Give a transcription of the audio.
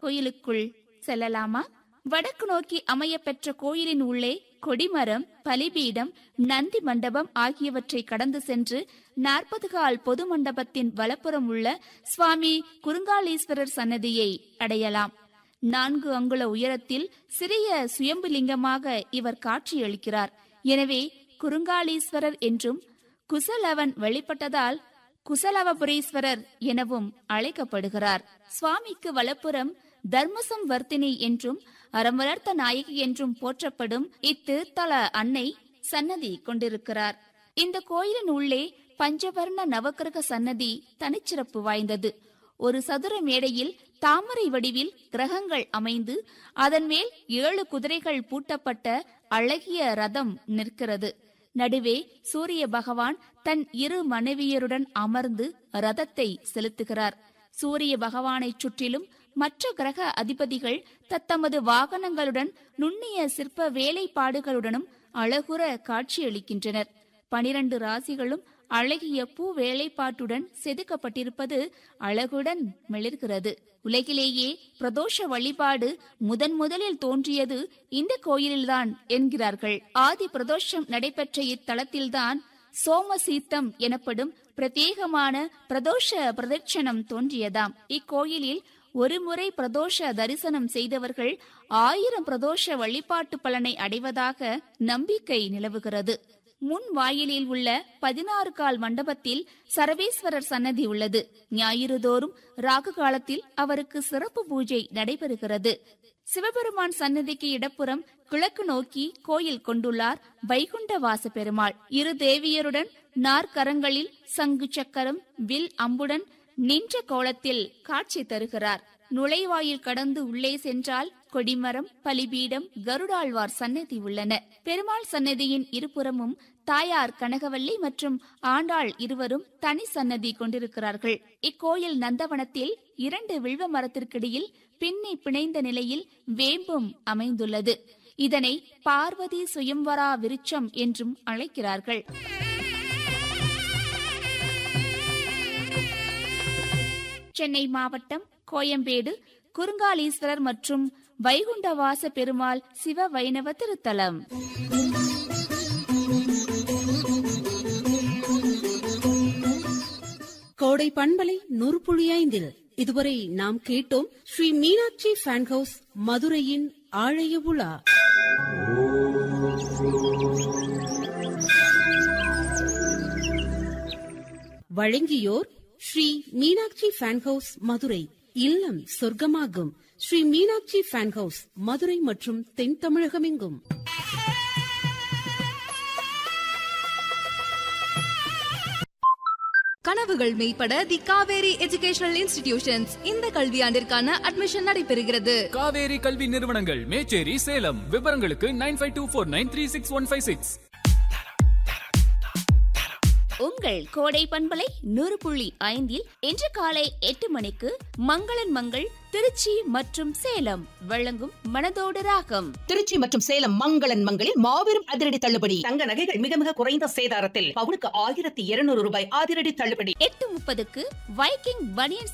கோயிலுக்குள் செல்லலாமா வடக்கு நோக்கி அமைய பெற்ற கோயிலின் உள்ளே கொடிமரம் பலிபீடம் நந்தி மண்டபம் ஆகியவற்றை கடந்து சென்று நாற்பது கால் பொது மண்டபத்தின் வலப்புறம் உள்ள சுவாமி குறுங்காலீஸ்வரர் சன்னதியை அடையலாம் நான்கு அங்குல உயரத்தில் சிறிய சுயம்புலிங்கமாக இவர் காட்சியளிக்கிறார் எனவே குறுங்காலீஸ்வரர் என்றும் குசலவன் வெளிப்பட்டதால் குசலவபுரீஸ்வரர் எனவும் அழைக்கப்படுகிறார் சுவாமிக்கு வலப்புறம் தர்மசம் வர்த்தினி என்றும் அறம் வளர்த்த நாயகி என்றும் போற்றப்படும் இத்திருத்தல அன்னை சன்னதி கொண்டிருக்கிறார் இந்த கோயிலின் உள்ளே பஞ்சவர்ண நவக்கிரக சன்னதி தனிச்சிறப்பு வாய்ந்தது ஒரு சதுர மேடையில் தாமரை வடிவில் கிரகங்கள் அமைந்து அதன் மேல் ஏழு குதிரைகள் பூட்டப்பட்ட அழகிய ரதம் நிற்கிறது நடுவே சூரிய பகவான் தன் இரு மனைவியருடன் அமர்ந்து ரதத்தை செலுத்துகிறார் சூரிய பகவானைச் சுற்றிலும் மற்ற கிரக அதிபதிகள் தத்தமது வாகனங்களுடன் நுண்ணிய சிற்ப வேலைப்பாடுகளுடனும் அழகுற காட்சியளிக்கின்றனர் பனிரண்டு ராசிகளும் அழகிய பூ வேலைப்பாட்டுடன் செதுக்கப்பட்டிருப்பது அழகுடன் மிளிர்கிறது உலகிலேயே பிரதோஷ வழிபாடு முதன் முதலில் தோன்றியது இந்த கோயிலில்தான் என்கிறார்கள் ஆதி பிரதோஷம் நடைபெற்ற இத்தலத்தில்தான் சோமசீத்தம் எனப்படும் பிரத்யேகமான பிரதோஷ பிரதட்சணம் தோன்றியதாம் இக்கோயிலில் ஒருமுறை பிரதோஷ தரிசனம் செய்தவர்கள் ஆயிரம் பிரதோஷ வழிபாட்டு பலனை அடைவதாக நம்பிக்கை நிலவுகிறது முன் வாயிலில் உள்ள பதினாறு கால் மண்டபத்தில் சரவேஸ்வரர் சன்னதி உள்ளது ஞாயிறு தோறும் ராகு காலத்தில் அவருக்கு சிறப்பு பூஜை நடைபெறுகிறது சிவபெருமான் சன்னதிக்கு இடப்புறம் கிழக்கு நோக்கி கோயில் கொண்டுள்ளார் வைகுண்ட வாச பெருமாள் இரு தேவியருடன் நாற்கரங்களில் சங்கு சக்கரம் வில் அம்புடன் நின்ற கோலத்தில் காட்சி தருகிறார் நுழைவாயில் கடந்து உள்ளே சென்றால் கொடிமரம் பலிபீடம் கருடாழ்வார் சன்னதி உள்ளன பெருமாள் சன்னதியின் இருபுறமும் தாயார் கனகவல்லி மற்றும் ஆண்டாள் இருவரும் தனி சன்னதி கொண்டிருக்கிறார்கள் இக்கோயில் நந்தவனத்தில் இரண்டு வில்வ மரத்திற்கிடையில் பின்னி பிணைந்த நிலையில் வேம்பும் அமைந்துள்ளது இதனை பார்வதி சுயம்வரா விருட்சம் என்றும் அழைக்கிறார்கள் சென்னை மாவட்டம் கோயம்பேடு குறுங்காலீஸ்வரர் மற்றும் வைகுண்டவாச பெருமாள் சிவ வைணவ திருத்தலம் கோடை பண்பலை நூறு ஐந்தில் இதுவரை நாம் கேட்டோம் ஸ்ரீ மீனாட்சி ஃபேன் ஹவுஸ் மதுரையின் ஆழைய உலா வழங்கியோர் ஸ்ரீ மீனாட்சி ஃபேன் ஹவுஸ் மதுரை இல்லம் சொர்க்கமாகும் ஸ்ரீ மீனாட்சி ஃபேன் ஹவுஸ் மதுரை மற்றும் தென் தமிழகமெங்கும் கனவுகள் மெய்ப்பட தி காவேரி எஜுகேஷனல் இன்ஸ்டிடியூஷன்ஸ் இந்த கல்வியாண்டிற்கான அட்மிஷன் நடைபெறுகிறது காவேரி கல்வி நிறுவனங்கள் மேச்சேரி சேலம் விவரங்களுக்கு nine five two four nine three six one five six உங்கள் கோடை பண்பலை நூறு புள்ளி ஐந்தில் இன்று காலை எட்டு மணிக்கு மங்களன் மங்கள் திருச்சி மற்றும் சேலம் வழங்கும் மனதோடு ராகம் திருச்சி மற்றும் சேலம் மங்களன் மங்களில் மாபெரும் அதிரடி தள்ளுபடி தங்க நகைகள் மிக மிக குறைந்த சேதாரத்தில் பவுனுக்கு ஆயிரத்தி இருநூறு ரூபாய் அதிரடி தள்ளுபடி எட்டு முப்பதுக்கு வைக்கிங் பனியன்